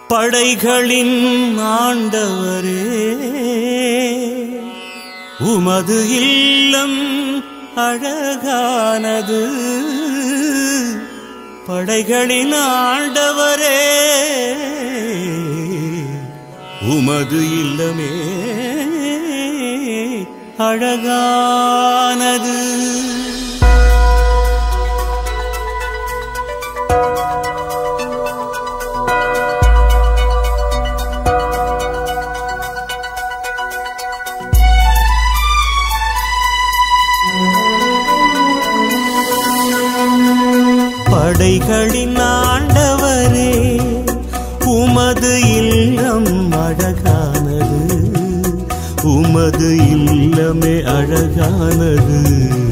படைகளின் ஆண்டவரே உமது இல்லம் அழகானது படைகளின் ஆண்டவரே உமது இல்லமே அழகானது படைகளின் ஆண்டவரே உமது இல்லம் அழகானது உமது இல்லமே அழகானது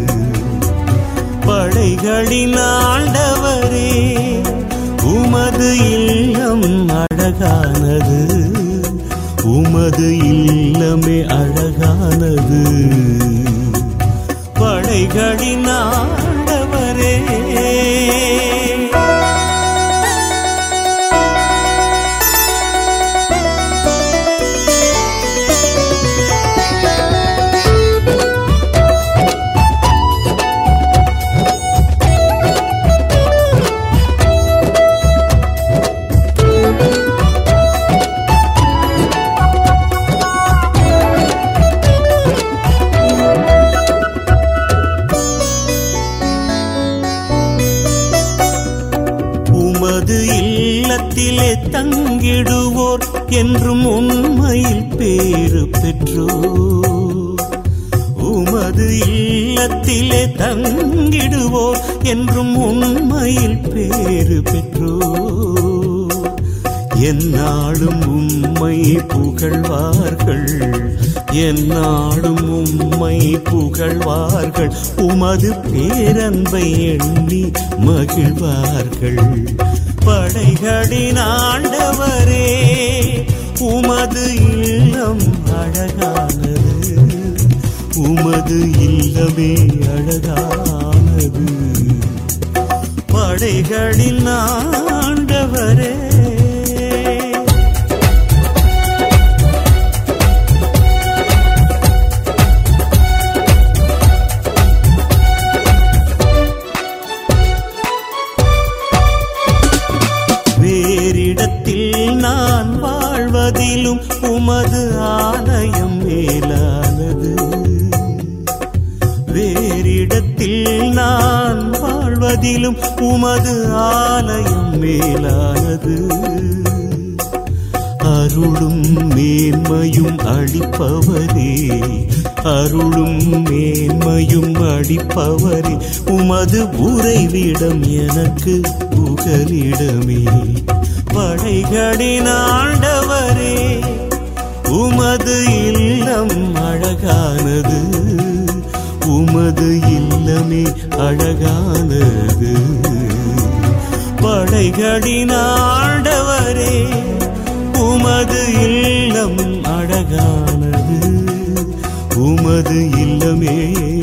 படைகளின் ஆண்டவரே உமது இல்லம் அழகானது உமது இல்லமே அழகானது படைகளின் ஆண்டவரே உமது இல்லத்திலே தங்கிடுவோர் என்றும் உண்மையில் பேறு பெற்றோர் உமது இல்லத்திலே தங்கிடுவோர் என்றும் உண்மையில் பேறு பெற்றோர் என்னாலும் உம்மை புகழ்வார்கள் என்னாலும் உம்மை புகழ்வார்கள் உமது பேரன்பை எண்ணி மகிழ்வார்கள் படைகளின் ஆண்டவரே உமது இல்லம் அழகானது உமது இல்லமே அழகானது படைகளின் ஆண்டவரே வேறிடத்தில் நான் வாழ்வதிலும் உமது ஆலயம் மேலானது வேறிடத்தில் நான் வாழ்வதிலும் உமது ஆலயம் மேலானது அருளும் மேன்மையும் அளிப்பவரே அருளும் மேன்மையும் அளிப்பவரே உமது உறைவிடம் எனக்கு புகலிடமே படைகளின் ஆண்டவரே உமது இல்லம் அழகானது உமது இல்லமே அழகானது படைகளின் ஆண்டவரே உமது இல்லம் அழகானது உமது இல்லமே